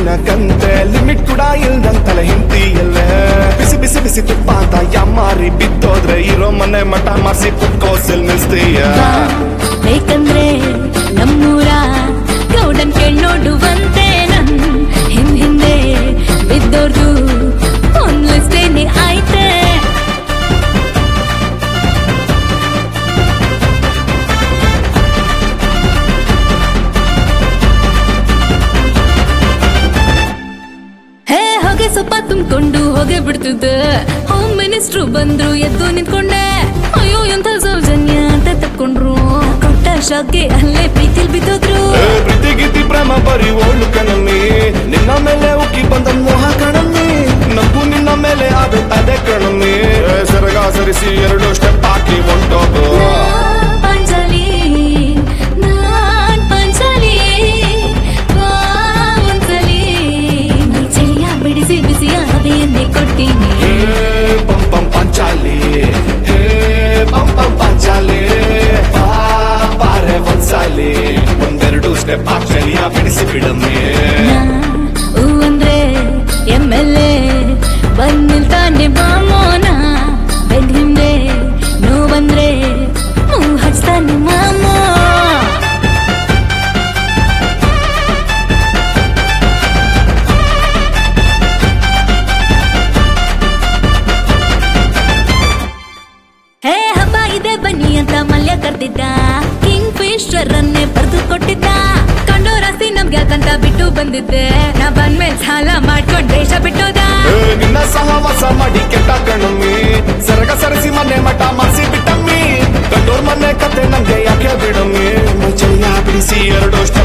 ಕಂತೆ ಲಿಮಿಟ್ ಕೂಡ ಇಲ್ದಂತಲ ಹಿಂತಿ ಎಲ್ಲ ಬಿಸಿ ಬಿಸಿ ಬಿಸಿ ತುಪ್ಪ ಅಂತ ಯಮ್ಮಾರಿ ಬಿದ್ದೋದ್ರೆ ಇರೋ ಮನೆ ಮಠ ಮಾಸಿ ಕುತ್ಕೋಸಲ್ ನಿಲ್ಸ್ತೀಯ ಬೇಕಂದ್ರೆ ನಮ್ಮೂರ ಗೌಡನ್ ಕೇಳ್ ನೋಡುವಂತೆ ನನ್ ಹಿಂದ್ ಹಿಂದೆ ಬಿದ್ದೋರ್ದು ಒಂದ್ ಲಿಸ್ಟೇನೆ ಆಯ್ತೆ ಹೇ ಹೊಗೆ ಸೊಪ್ಪ ತುಂಬಿಕೊಂಡು ಹೋಗೆ ಬಿಡ್ತಿದ್ದೆ ಹೋಮ್ ಮಿನಿಸ್ಟ್ರು ಬಂದ್ರು ಎದ್ದು ನಿಂತ್ಕೊಂಡೆ ಅಯ್ಯೋ ಎಂತ ಸೌಜನ್ಯ ಅಂತ ತಕ್ಕೊಂಡ್ರು ಕೊಟ್ಟ ಶಾಕ್ಗೆ ಅಲ್ಲೇ ಪ್ರೀತಿಲ್ ಬಿದ್ದೋದ್ರು ಏ, ಪ್ರೀತಿ ಗೀತಿ ಪ್ರೇಮ ಬರಿ ಓಳು ಕಣಮ್ಮಿ ನಿನ್ನ ಮೇಲೆ ಉಕ್ಕಿ ಬಂದ ಮೋಹ ಕಣಮ್ಮಿ ನಗು ನಿನ್ನ ಮೇಲೆ ಅದು ಅದೇ ಕಣಮ್ಮಿ ಏ, ಸರಗ ಸರಿಸಿ ಎರಡು ಸ್ಟೆಪ್ ಹಾಕಿ ಹೊಂಟೋಗು ನಾನ್ ಪಾಂಚಾಲಿ ನಾನ್ ಪಾಂಚಾಲಿ ಬಾ ಒಂದ್ಸಲಿ ಮೈ ಚಳಿಯ ಬಿಡಿಸಿ ಬಿಸಿಯ ಹವೆಯನ್ನೇ ಕೊಡ್ತೀನಿ ಏ, ಪಂ ಪಂ ಪಂಚಾಲಿ ಏ, ಪಂ ಪಂ ಪಂಚಾಲಿ ಬಾ, ಬಾರೆ ಒಂದ್ಸಾಲಿ ಒಂದೆರಡು ಸ್ಟೆಪ್ ಹಾಕ್ಸಲಿಯ ಬಿಡಿಸಿ ಬಿಡಮ್ಮಿ ಹೂ ಅಂದ್ರೆ ಎಮ್ ಎಲ್ ಎ ಬಂದ್ ನಿಲ್ತಾನೆ ಬಾಮೋನ ಬೆನ್ ಹಿಂದೆ ನೋವಂದ್ರೆ ಹೂ ಹಚ್ತಾನೆ ಮಾಮೋ ಹೇ ಹಬ್ಬ ಇದೆ ಬನ್ನಿ ಅಂತ ಮಲ್ಯ ಕರ್ದಿದ್ದ ಕಿಂಗ್ ಫಿಶರ್ ಅನ್ನೇ ಬರೆದು ಕೊಟ್ಟಿದ್ದ ಕಂಡೋ ರಾಸ್ತಿ ನಮ್ಗೆ ಯಾಕಂತ ಬಿಟ್ಟು ಬಂದಿದ್ದೆ ನಾ ಬಂದ್ಮೇಲೆ ಸಾಲ ಮಾಡ್ಕೊಂಡ್ ದೇಶ ಬಿಟ್ಟೋದ ಏ, ನಿನ್ನ ಸಹವಾಸ ಮಾಡಿ ಕೆಟ್ಟ ಕಣಮ್ಮಿ ಸರಗ ಸರಿಸಿ ಮನೆ ಮಠ ಮಾಡಿಸಿ ಬಿಟ್ಟಮ್ಮಿ ಕಂಡೋರ್ ಮನೆ ಕತೆ ನಂಗೆ ಯಾಕೆ ಬಿಡಮ್ಮಿ ಮೈ ಚಳಿಯ ಬಿಡಿಸಿ ಎರಡು